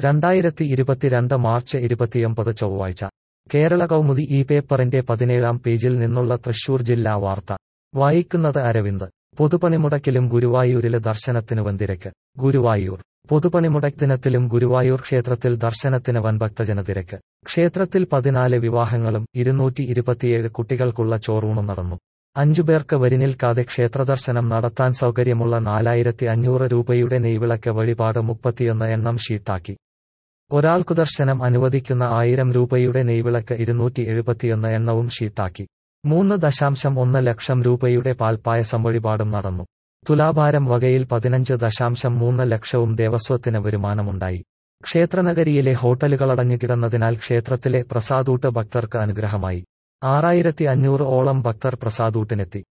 രണ്ടായിരത്തി ഇരുപത്തിരണ്ട് മാർച്ച് ഇരുപത്തിയൊമ്പത് ചൊവ്വാഴ്ച കേരള കൗമുദി ഈ പേപ്പറിന്റെ പതിനേഴാം പേജിൽ നിന്നുള്ള തൃശൂർ ജില്ലാ വാർത്ത വായിക്കുന്നത് അരവിന്ദ് പൊതുപണിമുടക്കിലും ഗുരുവായൂരില് ദർശനത്തിന് വൻതിരക്ക് ഗുരുവായൂർ പൊതുപണിമുടക്ക് ദിനത്തിലും ഗുരുവായൂർ ക്ഷേത്രത്തിൽ ദർശനത്തിന് വൻ ഭക്തജനതിരക്ക് ക്ഷേത്രത്തിൽ പതിനാല് വിവാഹങ്ങളും ഇരുന്നൂറ്റി ഇരുപത്തിയേഴ് കുട്ടികൾക്കുള്ള ചോറൂണും നടന്നു അഞ്ചുപേർക്ക് വരിനിൽക്കാതെ ക്ഷേത്രദർശനം നടത്താൻ സൗകര്യമുള്ള നാലായിരത്തി അഞ്ഞൂറ് രൂപയുടെ നെയ്വിളക്ക് വഴിപാട് മുപ്പത്തിയൊന്ന് എണ്ണം ഷീട്ടാക്കി ഒരാൾക്കു ദർശനം അനുവദിക്കുന്ന ആയിരം രൂപയുടെ നെയ്വിളക്ക് ഇരുന്നൂറ്റി എഴുപത്തിയൊന്ന് എണ്ണവും ഷീട്ടാക്കി മൂന്ന് ദശാംശം ഒന്ന് ലക്ഷം രൂപയുടെ പാൽപ്പായസം വഴിപാടും നടന്നു തുലാഭാരം വകയിൽ പതിനഞ്ച് ദശാംശം മൂന്ന് ലക്ഷവും ദേവസ്വത്തിന് വരുമാനമുണ്ടായി ക്ഷേത്രനഗരിയിലെ ഹോട്ടലുകളടഞ്ഞു കിടന്നതിനാൽ ക്ഷേത്രത്തിലെ പ്രസാദൂട്ട് ഭക്തർക്ക് അനുഗ്രഹമായി ആറായിരത്തി അഞ്ഞൂറ് ഓളം ഭക്തർ പ്രസാദൂട്ടിനെത്തി